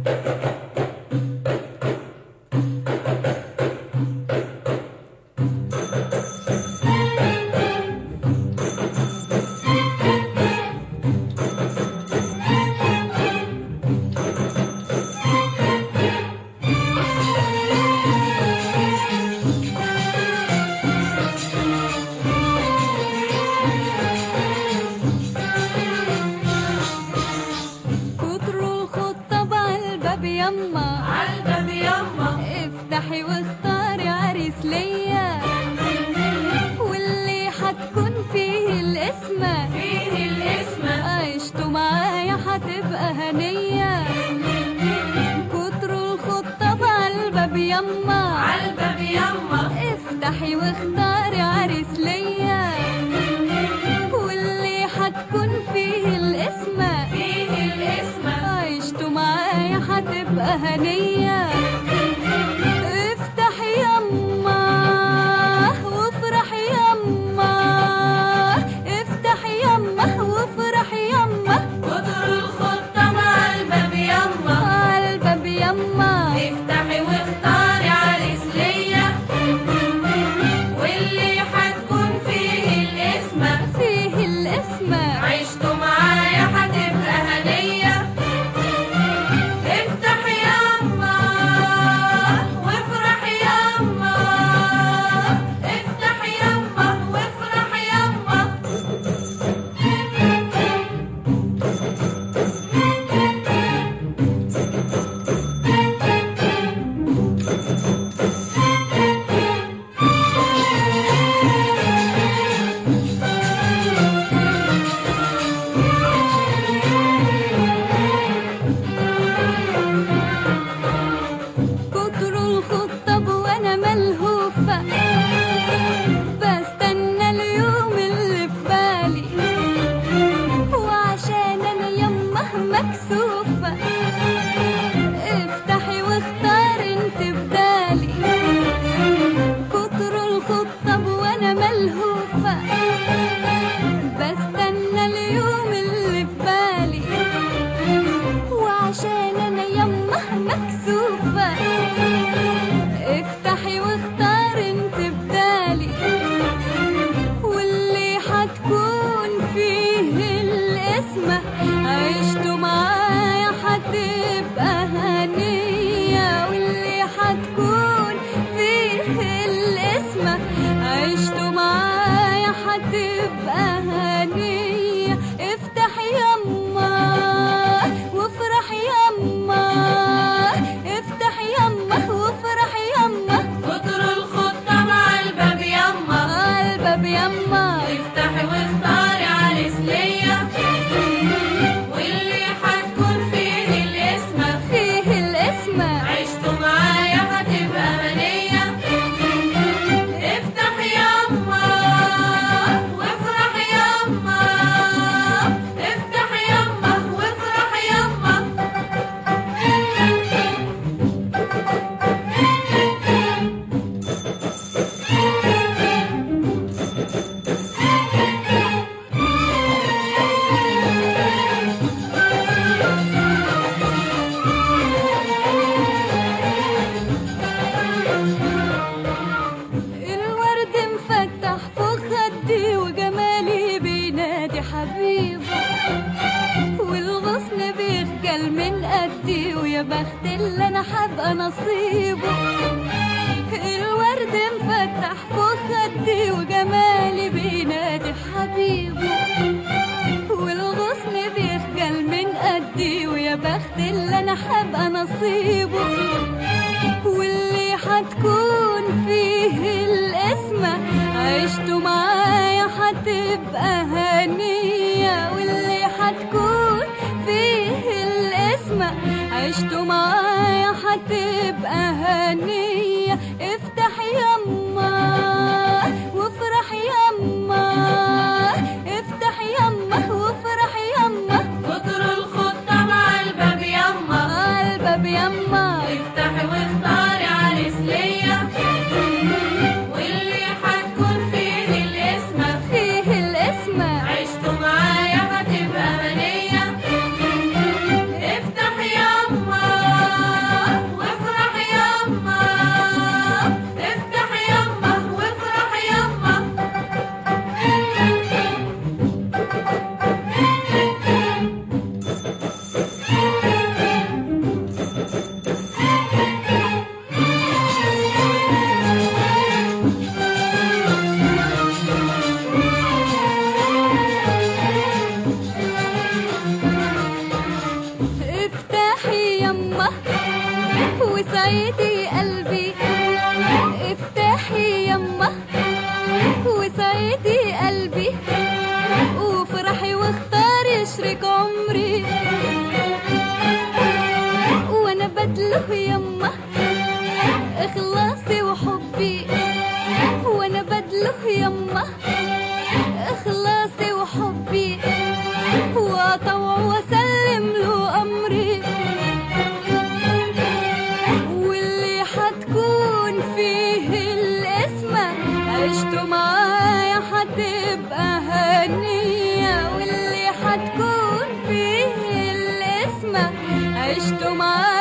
كتر الخطة عالباب يما عالباب يما افتحي واختاري عريس ليا واللي حتكون فيه الاسمة فيه الاسم عشتوا معايا هتبقى هنية كتر الخطة عالباب يما عالباب يما افتحي واختاري عريس ليا واللي حتكون فيه الاسمة فيه الاسم عشتوا معايا هتبقى هنية افتح يما وافرح يما افتح يما وافرح يما كتر الخطة مع الباب يما عالباب يما افتحي واختاري عريس ليا واللي حتكون فيه الاسم فيه الاسمة عشتوا معايا هتبقى هنية افتح يما وافرح يما افتح يما وافرح يما كتر الخطب وانا ملهوفة بستنى اليوم اللي في بالي وعشان انا يمه مكسوفة افتحي واختار انت بدالي كتر الخطب وانا ملهوفة بستنى اليوم اللي في بالي وعشان انا يمه مكسوفة افتحي واختار انت بدالي واللي حتكون فيه الاسمة عشتوا معايا هتبقى هنية واللي حتكون فيه الاسمة عشتوا معايا هتبقى هنية افتح يما وافرح يما افتح يما وافرح يما كتر الخطة مع الباب يما الباب يما افتحي واختاري عريس ليا واللي حتكون فيه الاسم فيه الاسمة عشتوا معايا هتبقى هنية افتح يما وافرح يما افتح يما وافرح يما الورد مفتح فوق خدي وجمالي بينادي حبيبه والغصن بيخجل من قدي ويا بخت اللي انا حابقى نصيبه الورد مفتح فوق خدي وجمالي بينادي حبيبه والغصن بيخجل من قدي ويا بخت اللي انا حابقى نصيبه واللي حتكون فيه الاسمة عشتوا معايا هتبقى هنية واللي حتكون فيه الاسمة عشتوا معايا هتبقى هنية افتح يما وافرح يما افتح يما وافرح يما كتر الخطة مع الباب يما الباب يما افتحي واختاري عريس ليا واللي حتكون فيه الاسم فيه الاسمة عشتوا معايا هتبقى هنية افتح يما يما وسعيدي قلبي افتحي يما وسعيدي قلبي وفرحي واختاري شريك عمري وانا بدله يما اخلاصي وحبي وانا بدله يما اخلاصي وحبي واطوع واسلم له امري واللي حتكون فيه الاسمة عشتوا معايا حتبقى هنية واللي حتكون فيه الاسمة عشتوا معايا